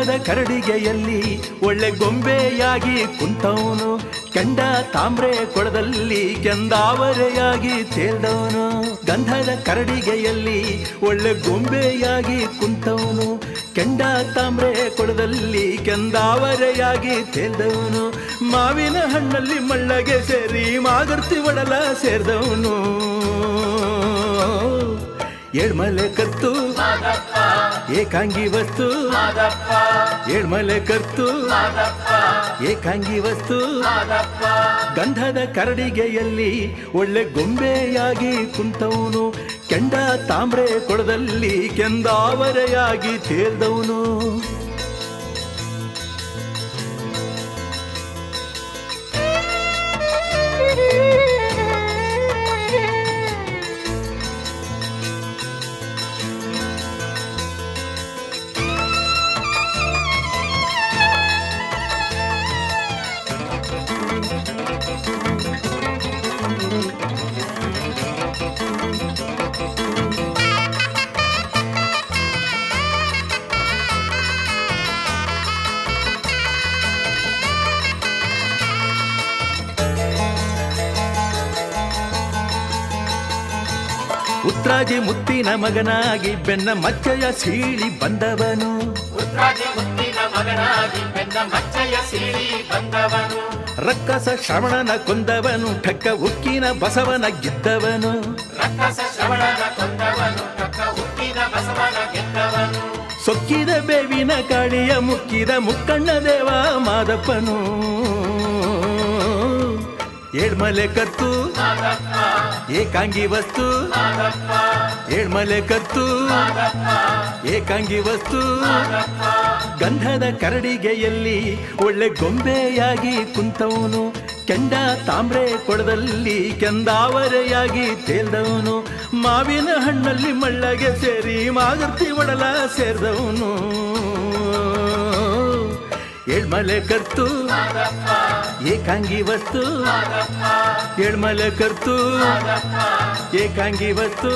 ಗಂಧದ ಕರಡಿಗೆಯಲ್ಲಿ ಒಳ್ಳೆ ಗೊಂಬೆಯಾಗಿ ಕುಂತವನು ಕೆಂಡ ತಾಮ್ರೆ ಕೊಳದಲ್ಲಿ ಕೆಂದಾವರೆಯಾಗಿ ತೇಲ್ದವನು ಗಂಧದ ಕರಡಿಗೆಯಲ್ಲಿ ಒಳ್ಳೆ ಗೊಂಬೆಯಾಗಿ ಕುಂತವನು ಕೆಂಡ ತಾಮ್ರೆ ಕೊಳದಲ್ಲಿ ಕೆಂದಾವರೆಯಾಗಿ ತೇಲ್ದವನು ಮಾವಿನ ಹಣ್ಣಲ್ಲಿ ಮಳ್ಳಗೆ ಸೇರಿ ಮಾಗರ್ತಿ ಒಡಲ ಸೇರಿದವನು ಏಳ್ಮಲೆ ಕತ್ತು ಏಕಾಂಗಿ ವಸ್ತು ಏಳ್ಮಲೆ ಕತ್ತು ಏಕಾಂಗಿ ವಸ್ತು ಗಂಧದ ಕರಡಿಗೆಯಲ್ಲಿ ಒಳ್ಳೆ ಗೊಂಬೆಯಾಗಿ ಕುಂತವನು ಕೆಂಡ ತಾಮ್ರೆ ಕೊಳದಲ್ಲಿ ಕೆಂದಾವರೆಯಾಗಿ ತೇಲ್ದವನು ಉತ್ರಾಜಿ ಮುತ್ತಿನ ಮಗನಾಗಿ ಬೆನ್ನ ಮಚ್ಚಯ ಸೀಳಿ ಬಂದವನು ಉತ್ರಾಜಿ ಮುತ್ತಿನ ಮಗನಾಗಿ ಬೆನ್ನ ಮಚ್ಚಯ ಸೀಳಿ ಬಂದವನು ರಕ್ಕಸ ಶ್ರವಣನ ಕೊಂದವನು ಠಕ್ಕ ಉಕ್ಕಿನ ಬಸವನ ಗೆದ್ದವನು ರಕ್ಕಸ ಶ್ರವಣನ ಕೊಂದವನು ತಕ್ಕ ಹುಟ್ಟಿನ ಬಸವನ ಗೆದ್ದವನು ಸೊಕ್ಕಿದ ಬೇವಿನ ಕಾಳಿಯ ಮುಕ್ಕಿದ ಮುಕ್ಕಣ್ಣ ದೇವ ಮಾದಪ್ಪನು ಏಳ್ಮಲೆ ಕತ್ತು ಏಕಾಂಗಿ ವಸ್ತು ಏಳ್ಮಲೆ ಕತ್ತು ಏಕಾಂಗಿ ವಸ್ತು ಗಂಧದ ಕರಡಿಗೆಯಲ್ಲಿ ಒಳ್ಳೆ ಗೊಂಬೆಯಾಗಿ ಕುಂತವನು ಕೆಂಡ ತಾಮ್ರೆ ಕೊಳದಲ್ಲಿ ಕೆಂದಾವರೆಯಾಗಿ ತೇಲ್ದವನು ಮಾವಿನ ಹಣ್ಣಲ್ಲಿ ಮಳ್ಳಗೆ ಸೇರಿ ಮಾಗರ್ತಿ ಒಡಲ ಸೇರಿದವನು ಏಳ್ಮಲೆ ಕರ್ತು ಏಕಾಂಗಿ ವಸ್ತು ಏಳ್ಮಲೆ ಕರ್ತು ಏಕಾಂಗಿ ವಸ್ತು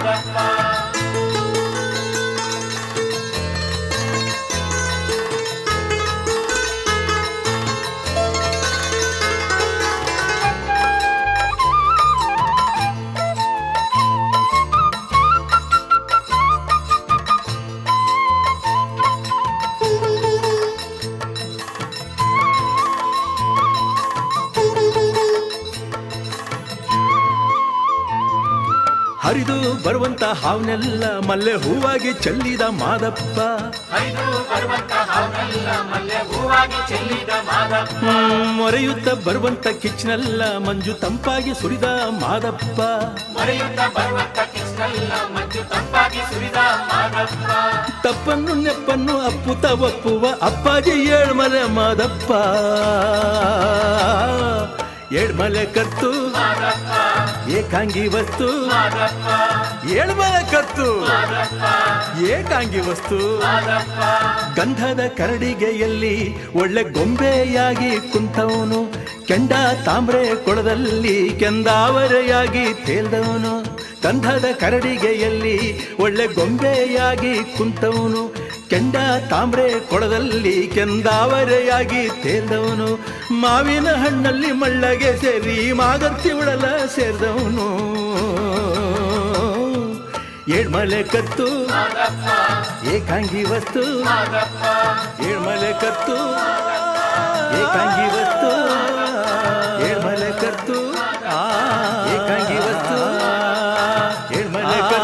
ಹರಿದು ಬರುವಂತ ಹಾವನೆಲ್ಲ ಮಲ್ಲೆ ಹೂವಾಗಿ ಚೆಲ್ಲಿದ ಮಾದಪ್ಪ ಹರಿದು ಬರುವಂತ ಹಾವನೆಲ್ಲ ಮಲ್ಲೆ ಹೂವಾಗಿ ಚೆಲ್ಲಿದ ಮಾದಪ್ಪ ಹ್ಮ್, ಮೊರೆಯುತ್ತ ಬರುವಂತ ಕಿಚ್ನೆಲ್ಲ ಮಂಜು ತಂಪಾಗಿ ಸುರಿದ ಮಾದಪ್ಪ ಮರೆಯುತ್ತ ಬರುವಂತ ಕಿಚ್ಚೆಲ್ಲ ಮಂಜು ತಂಪಾಗಿ ಸುರಿದ ಮಾದಪ್ಪ ತಪ್ಪನ್ನು ನೆಪ್ಪನ್ನು ಅಪ್ಪುತ ಒಪ್ಪುವ ಅಪ್ಪಾಜಿ ಏಳ್ಮಲೆ ಮಾದಪ್ಪ ಏಳ್ಮಲೆ ಕತ್ತು ಏಕಾಂಗಿ ವಸ್ತು ಏಳ್ಮಲೆ ಕತ್ತು ಏಕಾಂಗಿ ವಸ್ತು ಗಂಧದ ಕರಡಿಗೆಯಲ್ಲಿ ಒಳ್ಳೆ ಗೊಂಬೆಯಾಗಿ ಕುಂತವನು ಕೆಂಡ ತಾಮ್ರೆ ಕೊಳದಲ್ಲಿ ಕೆಂದಾವರೆಯಾಗಿ ತೇಲ್ದವನು ಗಂಧದ ಕರಡಿಗೆಯಲ್ಲಿ ಒಳ್ಳೆ ಗೊಂಬೆಯಾಗಿ ಕುಂತವನು ಕೆಂಡ ತಾಮ್ರೆ ಕೊಳದಲ್ಲಿ ಕೆಂದಾವರೆಯಾಗಿ ತೇಲ್ದವನು ಮಾವಿನ ಹಣ್ಣಲ್ಲಿ ಮಳ್ಳಗೆ ಸೇರಿ ಮಾಗರ್ತಿ ಉಳಲ ಸೇರಿದವನು ಏಳ್ಮಲೆ ಕತ್ತು ಏಕಾಂಗಿ ವಸ್ತು ಏಳ್ಮಲೆ ಕತ್ತು ಏಕಾಂಗಿ ವಸ್ತು ಏಳ್ಮಲೆ ಕತ್ತು ಏಕಾಂಗಿ ವಸ್ತು ಏಳ್ಮಲೆ ಕತ್ತು